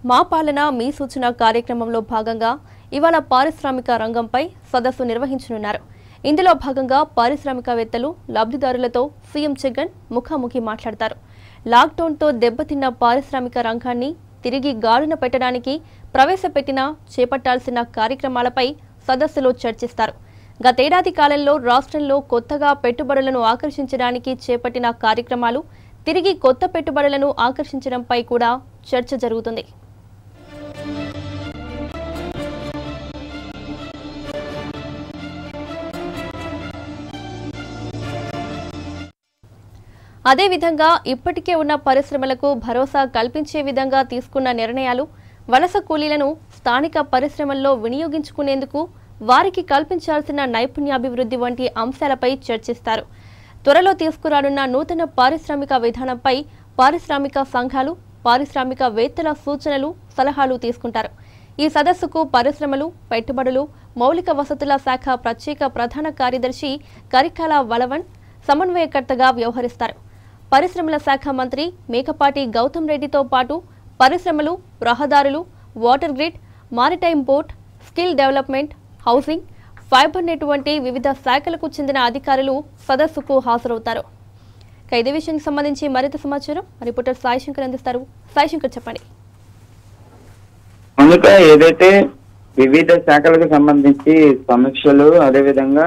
మా పాలన మీ సూచన కార్యక్రమంలో భాగంగా ఇవాళ పారిశ్రామిక రంగంపై సదస్సు నిర్వహించనున్నారు ఇందులో భాగంగా పారిశ్రామికవేత్తలు లబ్ధిదారులతో సీఎం జగన్ ముఖాముఖి మాట్లాడతారు లాక్డౌన్తో దెబ్బతిన్న పారిశ్రామిక రంగాన్ని తిరిగి గాడిన పెట్టడానికి ప్రవేశపెట్టిన చేపట్టాల్సిన కార్యక్రమాలపై సదస్సులో చర్చిస్తారు గతేడాది కాలంలో రాష్ట్రంలో కొత్తగా పెట్టుబడులను ఆకర్షించడానికి చేపట్టిన కార్యక్రమాలు తిరిగి కొత్త పెట్టుబడులను ఆకర్షించడంపై కూడా చర్చ జరుగుతుంది అదేవిధంగా ఇప్పటికే ఉన్న పరిశ్రమలకు భరోసా కల్పించే విధంగా తీసుకున్న నిర్ణయాలు వలస కూలీలను స్థానిక పరిశ్రమల్లో వినియోగించుకునేందుకు వారికి కల్పించాల్సిన నైపుణ్యాభివృద్ధి వంటి అంశాలపై చర్చిస్తారు త్వరలో తీసుకురానున్న నూతన పారిశ్రామిక విధానంపై పారిశ్రామిక సంఘాలు పారిశ్రామికవేత్తల సూచనలు సలహాలు తీసుకుంటారు ఈ సదస్సుకు పరిశ్రమలు పెట్టుబడులు మౌలిక వసతుల శాఖ ప్రత్యేక ప్రధాన కార్యదర్శి కరికాల వలవన్ సమన్వయకర్తగా వ్యవహరిస్తారు పరిశ్రమల శాఖ మంత్రి మేకపాటి గౌతమ్ రెడ్డితో పాటు పరిశ్రమలు రహదారులు water grid maritime boat skill development housing fibre net వంటి వివిధ శాఖలకు చెందిన అధికారులు సదస్సుకు హాజరవుతారు ఇక ఇదే విషయానికి సంబంధించి మరింత సమాచారం రిపోర్టర్ సాయి శంకర్ అందిస్తారు సాయి శంకర్ చెప్పండి అందుక ఏదైతే వివిధ శాఖలకు సంబంధించి సమీక్షలు అదేవిధంగా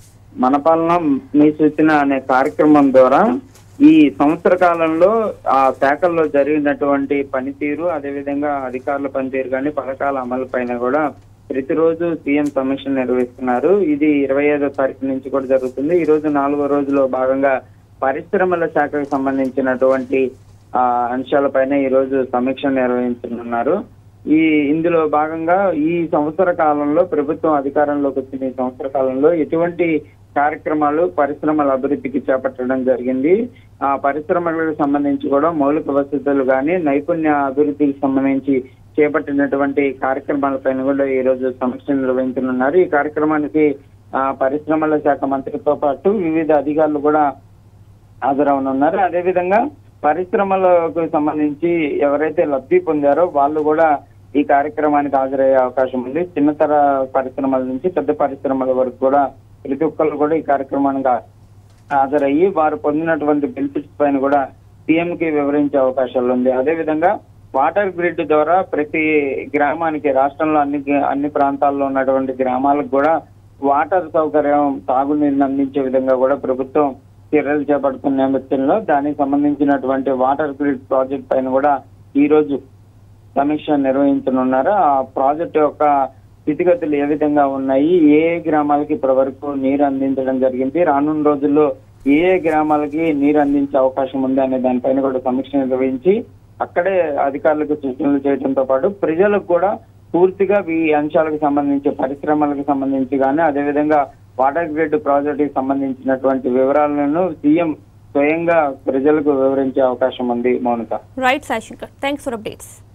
మన పాలన మీ సూచన అనే కార్యక్రమం ద్వారా ఈ సంవత్సర కాలంలో ఆ శాఖల్లో జరిగినటువంటి పనితీరు అదేవిధంగా అధికారుల పనితీరు కానీ పథకాల అమలు పైన కూడా ప్రతిరోజు సీఎం సమీక్ష నిర్వహిస్తున్నారు ఇది ఇరవై ఐదో తారీఖు నుంచి కూడా జరుగుతుంది ఈ రోజు నాలుగో రోజులో భాగంగా పరిశ్రమల శాఖకు సంబంధించినటువంటి ఆ అంశాలపైన ఈ రోజు సమీక్ష నిర్వహించనున్నారు ఈ ఇందులో భాగంగా ఈ సంవత్సర కాలంలో ప్రభుత్వం అధికారంలోకి వచ్చిన ఈ సంవత్సర కాలంలో ఎటువంటి కార్యక్రమాలు పరిశ్రమల అభివృద్ధికి చేపట్టడం జరిగింది ఆ పరిశ్రమలకు సంబంధించి కూడా మౌలిక వసతులు కానీ నైపుణ్య అభివృద్ధికి సంబంధించి చేపట్టినటువంటి కార్యక్రమాలపైన కూడా ఈ రోజు సమీక్ష నిర్వహించనున్నారు ఈ కార్యక్రమానికి ఆ పరిశ్రమల శాఖ మంత్రితో పాటు వివిధ అధికారులు కూడా హాజరవనున్నారు అదేవిధంగా పరిశ్రమలకు సంబంధించి ఎవరైతే లబ్ధి పొందారో వాళ్ళు కూడా ఈ కార్యక్రమానికి హాజరయ్యే అవకాశం ఉంది చిన్నతర పరిశ్రమల నుంచి పెద్ద పరిశ్రమల వరకు కూడా ప్రతి ఒక్కరు కూడా ఈ కార్యక్రమానికి హా- హాజరయ్యి వారు పొందినటువంటి బెనిఫిట్స్ పైన కూడా సీఎం కి వివరించే అవకాశాలు ఉంది అదేవిధంగా వాటర్ గ్రిడ్ ద్వారా ప్రతి గ్రామానికి రాష్ట్రంలో అన్ని అన్ని ప్రాంతాల్లో ఉన్నటువంటి గ్రామాలకు కూడా వాటర్ సౌకర్యం తాగునీరుని అందించే విధంగా కూడా ప్రభుత్వం చర్యలు చేపడుతున్న నేపథ్యంలో దానికి సంబంధించినటువంటి వాటర్ గ్రిడ్ ప్రాజెక్ట్ పైన కూడా ఈ రోజు సమీక్ష నిర్వహించనున్నారు ఆ ప్రాజెక్ట్ యొక్క స్థితిగతులు ఏ విధంగా ఉన్నాయి ఏ ఏ గ్రామాలకి ఇప్పటి వరకు నీరు అందించడం జరిగింది రానున్న రోజుల్లో ఏ ఏ గ్రామాలకి నీరు అందించే అవకాశం ఉంది అనే దానిపైన కూడా సమీక్ష నిర్వహించి అక్కడే అధికారులకు సూచనలు చేయడంతో పాటు ప్రజలకు కూడా పూర్తిగా ఈ అంశాలకు సంబంధించి పరిశ్రమలకు సంబంధించి కానీ అదేవిధంగా వాటర్ గ్రిడ్ ప్రాజెక్ట్ కి సంబంధించినటువంటి వివరాలను సీఎం స్వయంగా ప్రజలకు వివరించే అవకాశం ఉంది Mounika right Sai Shankar thanks for updates